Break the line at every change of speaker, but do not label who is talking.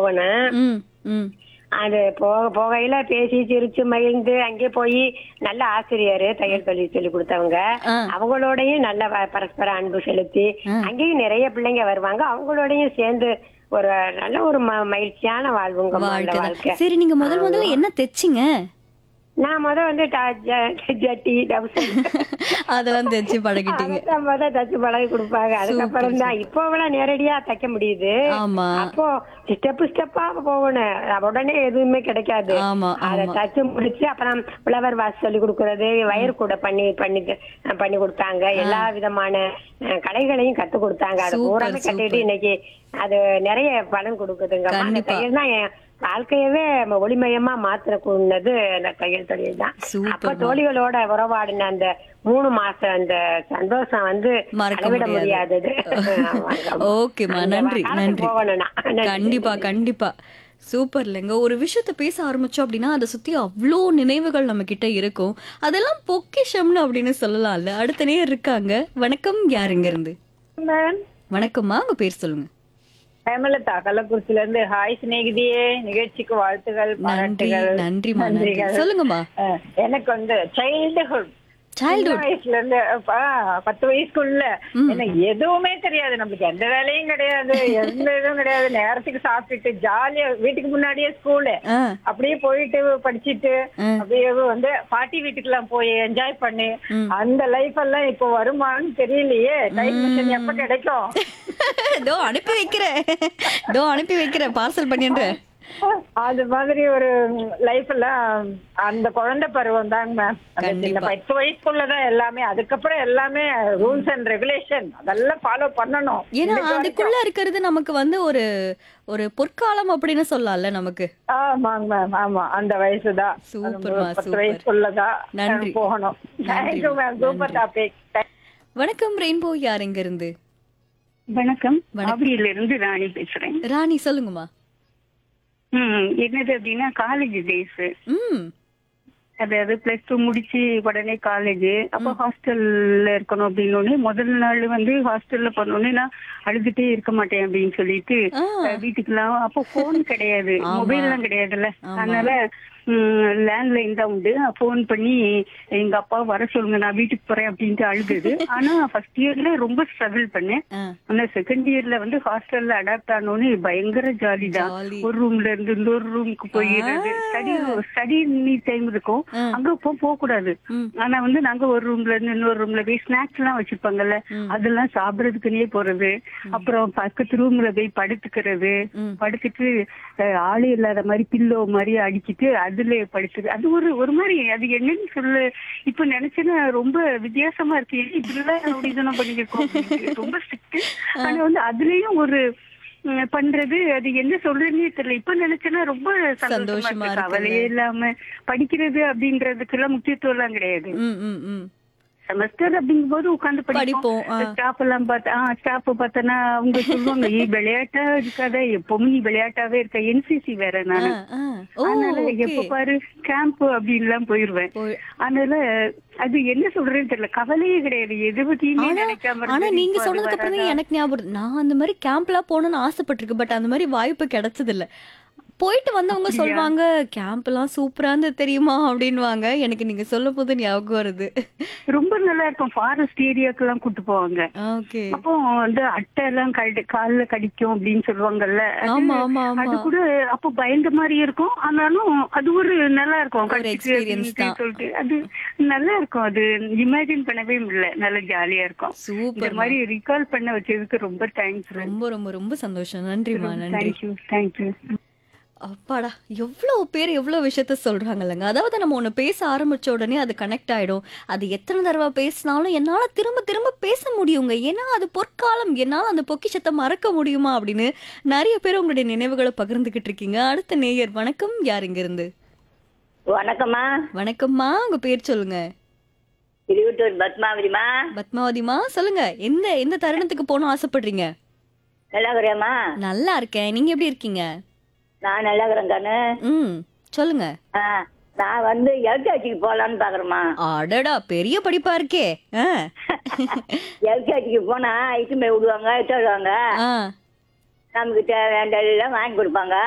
போகணும்
ம் ம்
அது போக போகையில பேசி சிரிச்சு மகிழ்ந்து அங்கே போய் நல்ல ஆசிரியர் தையல் தொழில் சொல்லி கொடுத்தவங்க
ஆ.
அவங்களோடயும் நல்ல ப- பரஸ்பர அன்பு செலுத்தி அங்கேயும் நிறைய பிள்ளைங்க வருவாங்க அவங்களோடயும் சேர்ந்து ஒரு நல்ல ஒரு ம- மகிழ்ச்சியான வாழ்வுங்க அந்த
வாழ்க்கை
வாழ்க்கை
சரி நீங்க முதல் முதல்ல என்ன தைச்சிங்க
நான் முத வந்து ட- ஜ- ஜட்டி டவுசர்
அதெல்லாம் தைச்சு பழகிட்டீங்க
அதைத்தான் முத தச்சு பழகி கொடுப்பாங்க அதுக்கப்புறம் தான் இப்போ எல்லாம் நேரடியா தைக்க முடியுது
ஆமா
அப்போ ஸ்டெப் ஸ்டெப்பா போகணும் உடனே எதுவுமே கிடைக்காது
ஆமா
அதை
ஆமா
தச்சு முடிச்சு அப்புறம் ஃபிளவர் வாஷ் சொல்லி கொடுக்கறது வயர் கூட பண்ணி பண்ணி பண்ணி கொடுத்தாங்க எல்லா விதமான அஹ், கலைகளையும் கத்து கொடுத்தாங்க அதை
சூப்பர்,
பூராமே கத்துக்கிட்டு இன்னைக்கு அது நிறைய பலன் கொடுக்குதுங்க அந்த
கண்டிப்பா.
தையல் தான் என் வாழ்க்கையவே ஒளிமயமா மாத்திரக்கூடது அந்த தையல் தொழில் தான்
சூப்பர்
அப்ப தோழிகளோட உறவாடின அந்த மூணு மாசம் அந்த சந்தோஷம் வந்து
மறக்க
அளவிட
முடியாது.
முடியாதது ஆமாங்க.
ஓகேம்மா
அந்த
நன்றி
காலத்துக்கு
நன்றி
போகணும் நான். நன்றி.
கண்டிப்பா கண்டிப்பா சூப்பர் இல்லைங்க ஒரு விஷயத்த பேச ஆரம்பிச்சோம் அப்படின்னா அதை சுத்தி அவ்வளோ நினைவுகள் நம்ம கிட்ட இருக்கும் அதெல்லாம் பொக்கிஷம்னு அப்படின்னு சொல்லலாம்ல அடுத்த நேர் இருக்காங்க வணக்கம் யாருங்க இருந்து
மேம்
வணக்கம்மா உங்க பேர் சொல்லுங்க
ஹேமலதா கள்ளக்குறிச்சில இருந்து ஹாய் சிநேகிதியே நிகழ்ச்சிக்கு வாழ்த்துகள்
நன்றி
பாராட்டுகள்
நன்றிம்மா நன்றி
நன்றிகள்.
சொல்லுங்கம்மா
அஹ், எனக்கு வந்து சைல்டுஹுட்
சைல்ட்ஹுட்
வயசுல இருந்து அப்ப, பத்து வயசுக்குள்ள எனக்கு எதுவுமே தெரியாது நம்மளுக்கு எந்த வேலையும் கிடையாது எந்த இதுவும் கிடையாது நேரத்துக்கு சாப்பிட்டுட்டு ஜாலியா வீட்டுக்கு முன்னாடியே ஸ்கூலு
ஆ
அப்படியே போயிட்டு படிச்சிட்டு அப்படியே வந்து பாட்டி வீட்டுக்கு எல்லாம் போய் என்ஜாய் பண்ணி அந்த லைஃப் எல்லாம் இப்போ வருமான்னு தெரியலையே டைம் மிஷின் எப்ப கிடைக்கும்
இதோ அனுப்பி வைக்கிறேன் இதோ அனுப்பி வைக்கிறேன் பார்சல் பண்ணிடுறேன்
அது மாதிரி ஒரு லைஃப் எல்லாம் அந்த குழந்தை பருவம் தாங்க மேம் அந்த சின்ன
கண்டிப்பா.
பத்து வயசுக்குள்ளதான் எல்லாமே அதுக்கப்புறம் எல்லாமே ரூல்ஸ் அண்ட் ரெகுலேஷன் அதெல்லாம் ஃபாலோ பண்ணணும்
ஏன்னா
இன்னைக்கு
அதுக்குள்ள இருக்கிறது நமக்கு வந்து ஒரு ஒரு பொற்காலம் அப்படின்னு சொல்லலாம்ல நமக்கு
ஆமாங்க மேம் ஆமா அந்த வயசுதான்
சூப்பர்மா,
அது பத்து
சூப்பர்.
வயசுக்குள்ளதான்
நன்றி.
போகணும் தேங்க்யூ மேம் சூப்பர் டாபிக்
வணக்கம் ரெயின்போ யார் எங்க இருந்து
வணக்கம்
வணக்கம்.
ஆவடியில இருந்து ராணி பேசுறேன்
ராணி சொல்லுங்கம்மா
ம் என்னது அப்படின்னா காலேஜ் டேஸ்
ம்
அதாவது பிளஸ் டூ முடிச்சு உடனே காலேஜ் அப்போ ஹாஸ்டல்ல இருக்கணும் அப்படின்னு முதல் நாள் வந்து ஹாஸ்டல்ல பண்ணோன்னே நான் அழுதுட்டே இருக்க மாட்டேன் அப்படின்னு சொல்லிட்டு
ஆ.
அஹ், வீட்டுக்கெல்லாம் அப்போ போன் கிடையாது
ஆமா.
மொபைல் எல்லாம் கிடையாதுல்ல
ஆமா.
அதனால லேண்ட்லைன் தான் உண்டு போன் பண்ணி எங்க அப்பா வர சொல்லுங்க நான் வீட்டுக்கு போறேன் அப்படின்ட்டு அழுகுது ஆனா ஃபர்ஸ்ட் இயர்ல ரொம்ப ஸ்ட்ரகிள் பண்ணேன்
ஆ.
ஆனா செகண்ட் இயர்ல வந்து ஹாஸ்டல்ல அடாப்ட் ஆனோன்னு பயங்கர ஜாலி தான்
Jolly.
ஒரு ரூம்ல இருந்து இன்னொரு ரூமுக்கு போயிடுறது ஸ்டடி ஸ்டடி டைம் இருக்கும்
ஆ.
அங்க போ போக கூடாது
ம்.
ஆனா வந்து நாங்க ஒரு ரூம்ல இருந்து இன்னொரு ரூம்ல போய் ஸ்நாக்ஸ் எல்லாம் வச்சிருப்பாங்கல்ல அதெல்லாம் சாப்பிடறதுக்குன்னே போறது அப்புறம் பக்கத்து ரூம்ல போய் படுத்துக்கிறது
ம்.
படுத்துட்டு அஹ், ஆளே இல்லாத மாதிரி பில்லோ மாதிரி அடிச்சிட்டு அதுல படுத்துது அது ஒரு ஒரு மாதிரி அது என்னன்னு சொல்லு இப்ப நினைச்சேன்னா ரொம்ப வித்தியாசமா இருக்கு ஏன் இப்படிலாம் அப்படி இதெல்லாம் பண்ணிருக்கோம் அப்படின்ட்டு. ரொம்ப ஸ்ட்ரிக்ட் ஆனா வந்து அதுலயும் ஒரு ம், பண்றது அது என்ன சொல்றதுன்னே தெரியல இப்ப நினைச்சேன்னா ரொம்ப
சந்தோஷமா
சந்தோஷமா இருக்கு
இருக்குல்ல.
கவலையே இல்லாம படிக்கிறது அப்படின்றதுக்கு எல்லாம் முக்கியத்துவம் எல்லாம் கிடையாது
ம் ம் ம்
செமஸ்டர் அப்படிங்கும் போது உட்கார்ந்து
படிப்போம், ஆ.
ஸ்டாஃப் எல்லாம் பார்த்தா ஸ்டாஃப் பார்த்தனா அவங்க சொல்லுவாங்க ஏ விளையாட்டா இருக்காத எப்பவுமே நீ விளையாட்டாவே இருக்க என்சிசி வேற நானு
ஆ, ஆ. ஓ
அதனால
ஓகே
எப்ப பாரு கேம்ப் அப்படின்லாம் போயிருவேன்
போய்-
அதனால அது என்ன சொல்றேன்னு தெரியல கவலையே கிடையாது எதை பத்தியுமே
ஆனா
நினைக்காம
ஆனா
இருந்தது.
நீங்க
இப்ப அது
சொன்னதுக்கு அப்புறம்
வராதா?
தான் எனக்கு ஞாபகம் வருது. நான் அந்த மாதிரி கேம்ப்லாம் போகணும்னு ஆசைப்பட்டிருக்கேன் பட் அந்த மாதிரி வாய்ப்பு கிடைச்சது இல்ல போயிட்டு வந்தவங்க சொல்லுவாங்க கேம்ப் எல்லாம் சூப்பரா இருந்து தெரியுமா அப்படின்வாங்க எனக்கு நீங்க சொல்லும் போது ஞாபகம் வருது
ரொம்ப நல்லா இருக்கும் ஃபாரஸ்ட் ஏரியாக்கு எல்லாம் கூட்டு போவாங்க
ஓகே
அப்போ வந்து அட்டை எல்லாம் கடி கால்ல கடிக்கும் அப்படின்னு சொல்லுவாங்கல்ல அது-
ஆமா ஆமா ஆமா
அது கூட அப்போ பயந்த மாதிரி இருக்கும் ஆனாலும் அது ஒரு நல்லா இருக்கும்
ஒரு
கடிச்சிட்டு
experience
அப்படின்ட்டு
தான்.
சொல்லிட்டு அது நல்லா இருக்கும் அது இமேஜின் பண்ணவே முடியல நல்ல ஜாலியா இருக்கும் இந்த
சூப்பர்
மாதிரி ரிகால் பண்ண வச்சதுக்கு ரொம்ப தேங்க்ஸ்
ரொம்ப ரொம்ப ரொம்ப சந்தோஷம் நன்றிமா நன்றி
தேங்க்யூ தேங்க்யூ
அப்பாடா எவ்வளோ பேர் எவ்வளோ விஷயத்த சொல்றாங்கல்லங்க அதாவது நம்ம ஒன்று பேச ஆரம்பிச்ச உடனே அது கனெக்ட் ஆயிடும் அது எத்தனை தடவை பேசினாலும் என்னால் திரும்ப திரும்ப பேச முடியுங்க ஏன்னா அது பொற்காலம் என்னால் அந்த பொக்கிஷத்தை மறக்க முடியுமா அப்படின்னு நிறைய பேர் உங்களுடைய நினைவுகளை பகிர்ந்துகிட்டு இருக்கீங்க அடுத்த நேயர் வணக்கம் யார் இங்க இருந்து
வணக்கம்மா
வணக்கம்மா உங்க பேர் சொல்லுங்க
திருவட்டூர் பத்மாவதிமா
பத்மாவதிமா சொல்லுங்க எந்த எந்த தருணத்துக்கு போகணும் ஆசைப்படுறீங்க
நல்லா இருக்கிறியாம்மா
நல்லா இருக்கேன் நீங்க எப்படி இருக்கீங்க
நான் நல்லா இருக்கிறேன் கண்ணு
ம் சொல்லுங்க
ஆ, நான் வந்து எல்கேஜிக்கு போகலான்னு பாக்குறேம்மா
அடடா பெரிய படிப்பா இருக்கே ஆ
எல்கேஜிக்கு போனா இட்டு போய் விடுவாங்க இட்டு வருவாங்க
ஆ
நமக்கு தேவையானதெல்லாம் வாங்கி கொடுப்பாங்க